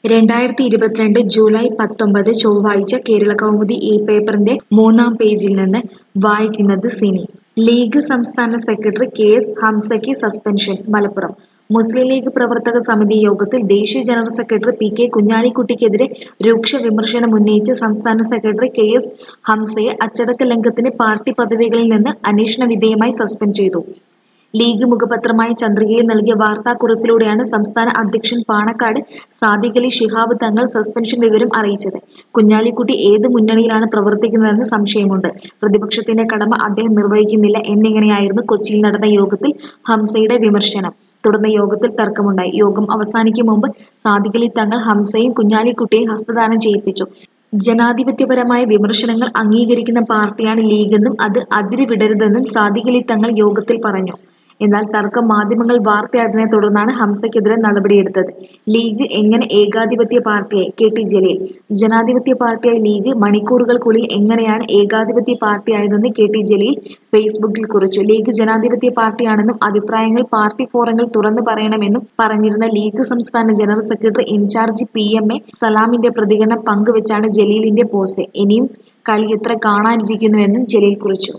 രണ്ടായിരത്തി ഇരുപത്തിരണ്ട് ജൂലൈ പത്തൊമ്പത് ചൊവ്വാഴ്ച കേരളകൗമുദി ഈ പേപ്പറിന്റെ മൂന്നാം പേജിൽ നിന്ന് വായിക്കുന്നത് സിനി ലീഗ് സംസ്ഥാന സെക്രട്ടറി കെ എസ് ഹംസയ്ക്ക് സസ്പെൻഷൻ മലപ്പുറം മുസ്ലിം ലീഗ് പ്രവർത്തക സമിതി യോഗത്തിൽ ദേശീയ ജനറൽ സെക്രട്ടറി പി കെ കുഞ്ഞാലിക്കുട്ടിക്കെതിരെ രൂക്ഷ വിമർശനം ഉന്നയിച്ച് സംസ്ഥാന സെക്രട്ടറി കെ എസ് ഹംസയെ അച്ചടക്ക ലംഘനത്തിന് പാർട്ടി പദവികളിൽ നിന്ന് അന്വേഷണ വിധേയമായി സസ്പെൻഡ് ചെയ്തു ലീഗ് മുഖപത്രമായ ചന്ദ്രികയിൽ നൽകിയ വാർത്താക്കുറിപ്പിലൂടെയാണ് സംസ്ഥാന അധ്യക്ഷൻ പാണക്കാട് സാദിഖ് അലി ശിഹാബ് തങ്ങൾ സസ്പെൻഷൻ വിവരം അറിയിച്ചത് കുഞ്ഞാലിക്കുട്ടി ഏത് മുന്നണിയിലാണ് പ്രവർത്തിക്കുന്നതെന്ന് സംശയമുണ്ട് പ്രതിപക്ഷത്തിന്റെ കടമ അദ്ദേഹം നിർവഹിക്കുന്നില്ല എന്നിങ്ങനെയായിരുന്നു കൊച്ചിയിൽ നടന്ന യോഗത്തിൽ ഹംസയുടെ വിമർശനം തുടർന്ന് യോഗത്തിൽ തർക്കമുണ്ടായി യോഗം അവസാനിക്കും മുമ്പ് സാദിഖ് അലി തങ്ങൾ ഹംസയും കുഞ്ഞാലിക്കുട്ടിയെയും ഹസ്തദാനം ചെയ്യിപ്പിച്ചു ജനാധിപത്യപരമായ വിമർശനങ്ങൾ അംഗീകരിക്കുന്ന പാർട്ടിയാണ് ലീഗെന്നും അത് അതിര് വിടരുതെന്നും സാദിഖ് അലി തങ്ങൾ യോഗത്തിൽ പറഞ്ഞു എന്നാൽ തർക്കം മാധ്യമങ്ങൾ വാർത്തയായതിനെ തുടർന്നാണ് ഹംസയ്ക്കെതിരെ നടപടിയെടുത്തത് ലീഗ് എങ്ങനെ ഏകാധിപത്യ പാർട്ടിയായി കെ ടി ജലീൽ ജനാധിപത്യ പാർട്ടിയായ ലീഗ് മണിക്കൂറുകൾക്കുള്ളിൽ എങ്ങനെയാണ് ഏകാധിപത്യ പാർട്ടിയായതെന്ന് കെ ടി ജലീൽ ഫേസ്ബുക്കിൽ കുറിച്ചു ലീഗ് ജനാധിപത്യ പാർട്ടിയാണെന്നും അഭിപ്രായങ്ങൾ പാർട്ടി ഫോറങ്ങൾ തുറന്നു പറയണമെന്നും പറഞ്ഞിരുന്ന ലീഗ് സംസ്ഥാന general secretary in charge P M A സലാമിന്റെ പ്രതികരണം പങ്കുവച്ചാണ് ജലീലിന്റെ പോസ്റ്റ് ഇനിയും കളി എത്ര കാണാനിരിക്കുന്നുവെന്നും ജലീൽ കുറിച്ചു